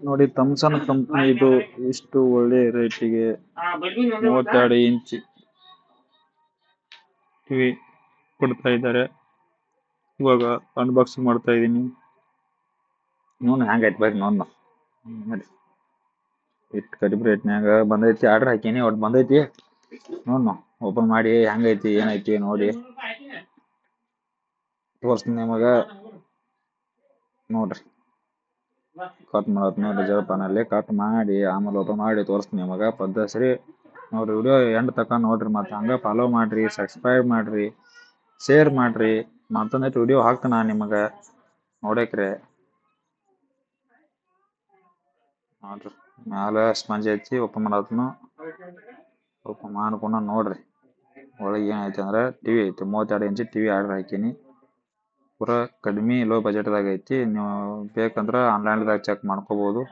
ನೋಡಿ ಥಮ್ಸನ್ ಕಂಪ್ನಿ ಇದು ಇಷ್ಟು ಒಳ್ಳೆ ರೇಟಿಗೆ ಮೂವತ್ತೆರಡು ಇಂಚ್ ಟಿವಿ ಕೊಡ್ತಾ ಇದ್ದಾರೆ ಇವಾಗ ಅನ್ಬಾಕ್ಸಿಂಗ್ ಮಾಡ್ತಾ ಇದೀನಿ ನೋಡ್ ಹ್ಯಾಂಗೈತಿ ಬರ್ರಿ ನೋಡ್ ನೋಡಿ ಇಟ್ಟು ಕಡಿಮೆ ರೇಟ್ನ್ಯಾಗ ಬಂದೈತಿ ಆರ್ಡರ್ ಹಾಕೀನಿ ಒಟ್ಟು ಬಂದೈತಿ ನೋಡ್ ಓಪನ್ ಮಾಡಿ ಹೆಂಗೈತಿ ಏನೈತಿ ನೋಡಿ ತೋರಿಸ್ತೀನಿ ನಿಮಗ ನೋಡ್ರಿ ಕಟ್ ಮಾಡತ್ ನೋಡ್ರಿ ಜಳಪಾನಲ್ಲಿ ಕಟ್ ಮಾಡಿ ಆಮೇಲೆ ಓಪನ್ ಮಾಡಿ ತೋರಿಸ್ತೀನಿ ನಿಮಗ ಪದ್ಧತಿ ನೋಡ್ರಿ ವಿಡಿಯೋ ಎಂಡ್ ತಕ ನೋಡ್ರಿ ಮತ್ತೆ ಹಂಗ ಫಾಲೋ ಮಾಡ್ರಿ ಸಬ್ಸ್ಕ್ರೈಬ್ ಮಾಡ್ರಿ ಶೇರ್ ಮಾಡ್ರಿ ಮತ್ತೊಂದಿಟ್ಟು ವಿಡಿಯೋ ಹಾಕ್ತಾನ ನಿಮಗ ನೋಡಕ್ರೆ ನೋಡ್ರಿ ಮ್ಯಾಲ ಸ್ಪಂಜ್ ಐತಿ ಓಪನ್ ಮಾಡತ್ನು ಓಪನ್ ಮಾಡ್ಕೊಂಡ ನೋಡ್ರಿ ಒಳಗೆ ಏನೈತಿ ಅಂದ್ರೆ ಟಿವಿ ಐತಿ ಮೂವತ್ತೆರಡು ಇಂಚ್ ಟಿವಿ ಆರ್ಡರ್ ಹಾಕೀನಿ ಪೂರಾ ಕಡಿಮೆ ಲೋ ಬಜೆಟ್ದಾಗ ಐತಿ ನೀವು ಬೇಕಂದ್ರ ಆನ್ಲೈನ್ದಾಗ ಚೆಕ್ ಮಾಡ್ಕೋಬಹುದು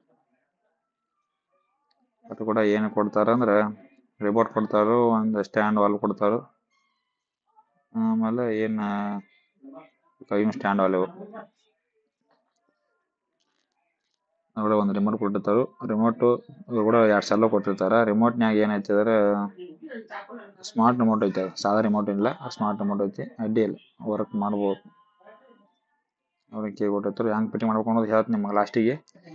ಅದು ಕೂಡ ಏನು ಕೊಡ್ತಾರ ಅಂದ್ರ ರಿಮೋಟ್ ಕೊಡ್ತಾರೋ ಒಂದು ಸ್ಟ್ಯಾಂಡ್ ವಾಲ್ ಕೊಡ್ತಾರೋ ಆಮೇಲೆ ಏನ್ ಕೈನ ಸ್ಟ್ಯಾಂಡ್ ವಾಲ್ ಇವು ಕೂಡ ಒಂದು ರಿಮೋಟ್ ಕೊಟ್ಟಿರ್ತಾರೋ ರಿಮೋಟ್ ಕೂಡ ಎರಡ್ ಸಲ ಕೊಟ್ಟಿರ್ತಾರ ರಿಮೋಟ್ನ್ಯಾಗ ಏನೈತಿ ಅಂದ್ರೆ ಸ್ಮಾರ್ಟ್ ರಿಮೋಟ್ ಐತಿ ಅದು ಸಾದಾ ರಿಮೋಟ್ ಇಲ್ಲ ಸ್ಮಾರ್ಟ್ ರಿಮೋಟ್ ಐತಿ ಅಡ್ಡಿ ಇಲ್ಲ ವರ್ಕ್ ಮಾಡ್ಬೋದು ಅವ್ರಿಗೆ ಕೊಟ್ಟಿರ್ತಾರೆ ಹೆಂಗ್ ಫಿಟ್ಟಿಂಗ್ ಮಾಡ್ಬೇಕು ಅನ್ನೋದು ಹೇಳ್ತೀನಿ ನಿಮಗೆ ಲಾಸ್ಟಿಗೆ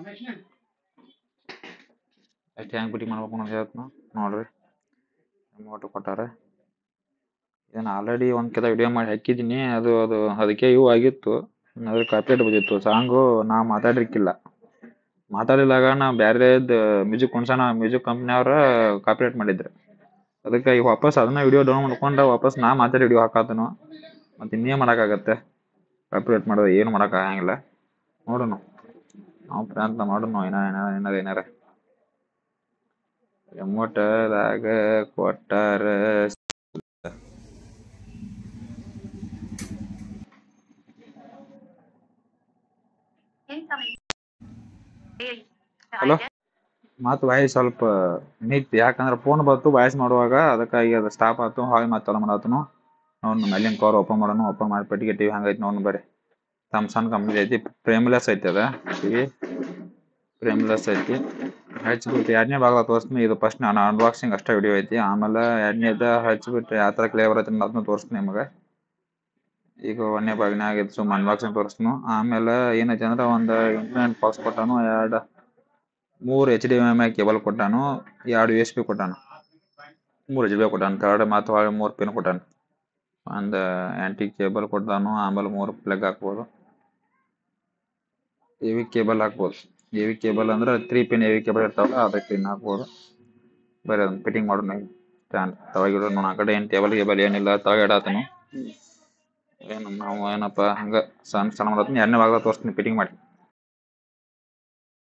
ಅಷ್ಟು ಹೆಂಗ್ ಫಿಟ್ಟಿಂಗ್ ಮಾಡ್ಬೇಕು ಅನ್ನೋದು ಹೇಳ್ತೀನಿ ನೋಡ್ರಿ ರಿಮೋಟ್ ಕೊಟ್ಟಾರ ಇದನ್ನ ಆಲ್ರೆಡಿ ಒಂದ್ ಕೆಲ ವಿಡಿಯೋ ಮಾಡಿ ಹಾಕಿದ್ದೀನಿ ಅದು ಅದು ಅದಕ್ಕೆ ಇವು ಆಗಿತ್ತು ಅದ್ರ ಕಾಪಿರೇಟ್ ಬಂದಿತ್ತು ಸಾಂಗು ನಾ ಮಾತಾಡಿರ್ಕಿಲ್ಲ ಮಾತಾಡಿದಾಗ ನಾ ಬ್ಯಾರೆದ್ ಮ್ಯೂಸಿಕ್ ಕುಣ್ಸೋಣ ಮ್ಯೂಸಿಕ್ ಕಂಪ್ನಿಯವ್ರ ಕಾಪಿರೇಟ್ ಮಾಡಿದ್ರು ಅದಕ್ಕೆ ಈಗ ವಾಪಸ್ ಅದನ್ನ ವಿಡಿಯೋ ಡೌನ್ ಮಾಡ್ಕೊಂಡು ವಾಪಸ್ ನಾ ಮಾತಾಡಿ ವಿಡಿಯೋ ಹಾಕತ್ತನು ಮತ್ತೆ ಇನ್ನೇನ್ ಮಾಡಕ್ಕಾಗತ್ತೆ ಕಾಪಿರೇಟ್ ಮಾಡೋದು ಏನು ಮಾಡಕ್ ಆಗಂಗಿಲ್ಲ ನೋಡೋಣ ನಾವು ಪ್ರಯತ್ನ ಮಾಡೋಣ ಏನ ಏನಾರ ಏನಾರ ಏನಾರ ರಿಮೋಟದಾಗ ಕೊಟ್ಟಾರ ಹಲೋ ಮತ್ ವಾಯ್ಸ್ ಸ್ವಲ್ಪ ನಿಂತಿ ಯಾಕಂದ್ರ ಫೋನ್ ಬಂತು ವಾಯ್ಸ್ ಮಾಡುವಾಗ ಅದಕ್ಕಾಗಿ ಅದು ಸ್ಟಾಪ್ ಆಯ್ತು ಹಾಗೆ ಮತ್ತೆ ಚಾಲು ಮಾಡತ್ತನು ನೋಡ್ ಮೇಲಿನ ಕವರ್ ಓಪನ್ ಮಾಡೋಣ ಓಪನ್ ಮಾಡಿ ಪೆಟ್ಟಿಗೆ ಟಿವಿ ಹಂಗೈತಿ ನೋಡ್ ಬರ್ರಿ ಥಮ್ಸನ್ ಕಂಪ್ನಿ ಐತಿ ಫ್ರೇಮ್ಲೆಸ್ ಐತಿ ಅದ ಟಿವಿ ಫ್ರೇಮ್ಲೆಸ್ ಐತಿ ಹಚ್ಬಿಟ್ಟು ಎರಡನೇ ಭಾಗ ತೋರಿಸ್ತೀನಿ ಇದು ಫಸ್ಟ್ ನಾನು ಅನ್ಬಾಕ್ಸಿಂಗ್ ಅಷ್ಟೇ ವಿಡಿಯೋ ಐತಿ ಆಮೇಲೆ ಎರಡನೇದ ಹಚ್ಬಿಟ್ಟು ಯಾವ ಥರ ಕ್ಲಿಯರ್ ಬರುತ್ತೆ ಅದನ್ನ ತೋರಿಸ್ತೀನಿ ನಿಮಗೆ ಈಗ ಒಂದನೇ ಭಾಗನಾಗ ಇದು ಸುಮ್ಮ ಅನ್ಬಾಕ್ಸಿಂಗ್ ತೋರಿಸ್ತೀನಿ ಆಮೇಲೆ ಏನೈತಿ ಅಂದ್ರೆ ಒಂದು ಇಂಟರ್ನೆಟ್ ಬಾಕ್ಸ್ ಕೊಟ್ಟಾನು ಎರಡು ಮೂರು H D M I cable ಕೊಟ್ಟಾನು ಎರಡು ಯು ಎಸ್ ಬಿ ಕೊಟ್ಟಾನು ಮೂರು ಎಚ್ ಬಿ ಕೊಟ್ಟಾನು ಥರ್ಡ್ ಮತ್ತು ಹೊಳ್ಳಿ ಮೂರು ಪಿನ್ ಕೊಟ್ಟಾನು ಒಂದು ಆ್ಯಂಟಿ ಕೇಬಲ್ ಕೊಟ್ಟಾನು ಆಮೇಲೆ ಮೂರು ಪ್ಲಗ್ ಹಾಕ್ಬೋದು ಎ ವಿ ಕೇಬಲ್ ಹಾಕ್ಬೋದು ಎ ವಿ ಕೇಬಲ್ ಅಂದ್ರೆ three pin A V cable ಇರ್ತಾವಲ್ಲ ಅದಕ್ಕೆ ಪಿನ್ ಹಾಕ್ಬೋದು ಬರೀ ಅದನ್ನ ಫಿಟ್ಟಿಂಗ್ ಮಾಡೋಣ ಸ್ಟ್ಯಾಂಡ್ ತವಾಗಿಡೋ ನೋಡ ಆ ಕಡೆ ಏನು ಟೇಬಲ್ ಗೇಬಲ್ ಏನಿಲ್ಲ ತವಾಗ ಇಡಾತನು ಏನು ನಾವು ಏನಪ್ಪ ಹಂಗ ಸಣ್ಣ ಸಣ್ಣ ಮಾಡತ್ತೀನಿ ಎರಡನೇ ಭಾಗದಾಗ ತೋರಿಸ್ತೀನಿ ಫಿಟ್ಟಿಂಗ್ ಮಾಡಿ